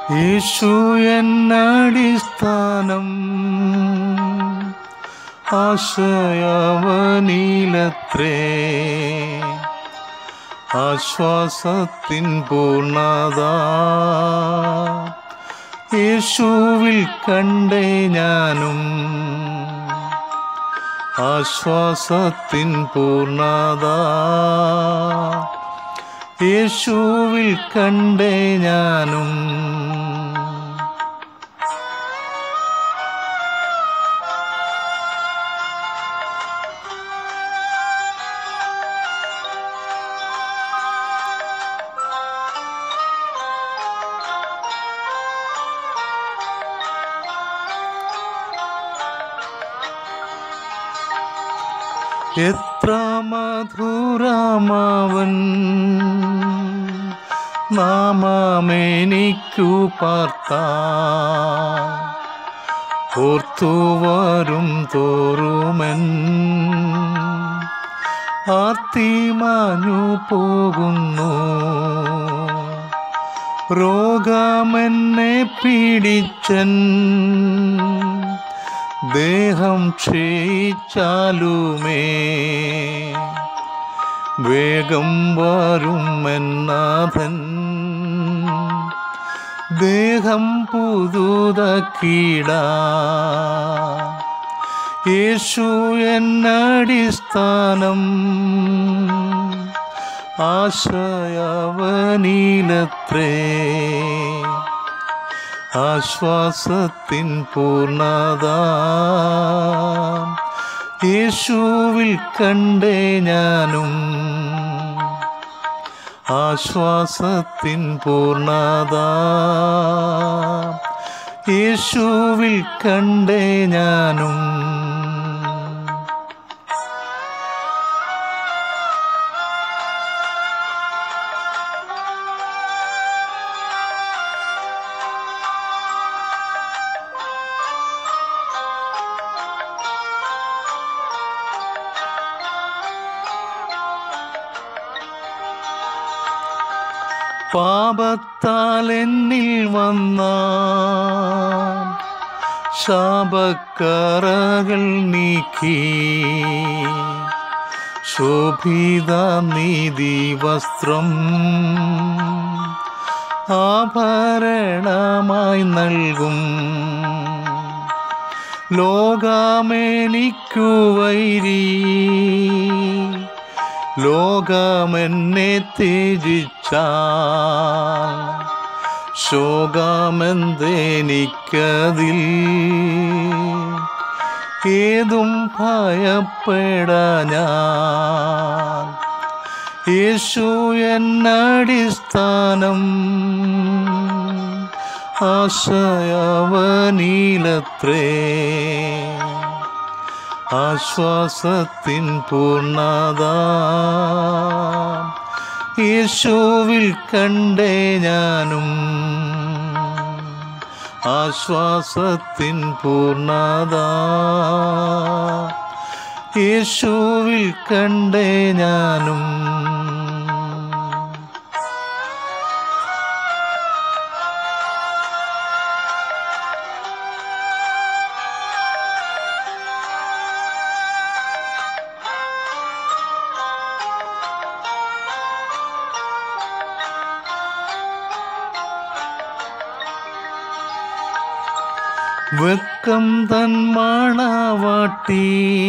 യേശു എന്നടിസ്ഥാനം ആശയവനിലത്രേ ആശ്വാസത്തിൻ പൂർണ്ണത യേശുവിൽ കണ്ടേ ഞാനും ആശ്വാസത്തിൻ പൂർണ്ണത യേശുവിൽ കണ്ടേ ഞാനും എത്ര മധുരമാവൻ നാമമെനിക്കു പാർത്ത ഓർത്തു വരും തോറുമൻ ആർത്തി മാഞ്ഞു പോകുന്നു രോഗമെന്നെ പീഡിച്ചൻ ദേഹം ക്ഷയിച്ചാലുമേ വേഗം വരും എന്നാഥൻ ദേഹം പുതുതക്കീട യേശു എന്നടിസ്ഥാനം ആശയവനിലത്രേ ആശ്വാസത്തിൻ പൂർണ്ണത യേശുവിൽ കണ്ടേ ഞാനും ആശ്വാസത്തിൻ പൂർണ്ണത യേശുവിൽ കണ്ടേ ഞാനും പാപത്താൽ എന്നിൽ വന്ന ശാപക്കറകൾ നീക്കി ശോഭിത നീതി വസ്ത്രം ആഭരണമായി നൽകും ലോകമെനിക്കു വൈരി ലോകമെന്നെ ത്യജിച്ച ശോകമെന്തെനിക്കതിൽ ഏതും ഭയപ്പെടാ ഞാൻ യേശു എന്നടിസ്ഥാനം ആശയവനിലത്രേ ആശ്വാസത്തിൻ പൂർണ്ണത യേശുവിൽ കണ്ടേ ഞാനും ആശ്വാസത്തിൻ പൂർണ്ണത യേശുവിൽ കണ്ടേ ഞാനും വെക്കം തൻ മണവാട്ടി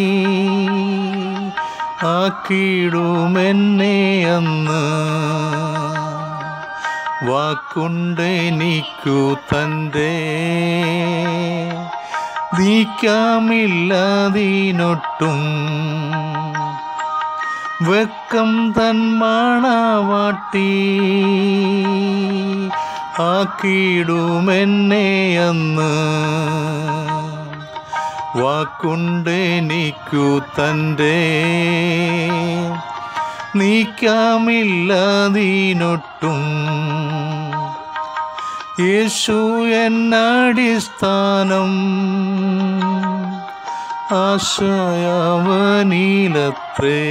ആക്കിടുമെന്നെ അന്ന് വാക്കുണ്ടെനിക്കു തൻ്റെ നീക്കാമില്ലതിനൊട്ടും വെക്കം തൻ മണവാട്ടി ആക്കിടുമെന്നെ അന്ന് വാക്കുണ്ടെനിക്കു തൻ്റെ നീക്കാമില്ലതിനൊട്ടും യേശു എന്നടിസ്ഥാനം ആശയവനിലത്രേ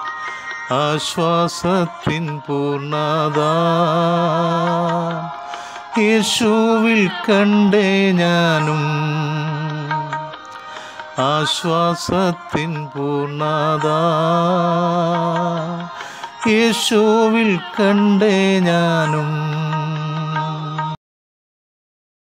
ആശ്വാസത്തിൻ പൂർണ്ണത യേശുവിൽ കണ്ടേ ഞാനും ആശ്വാസത്തിൻ പൂർണ്ണത യേശുവിൽ കണ്ടേ ഞാനും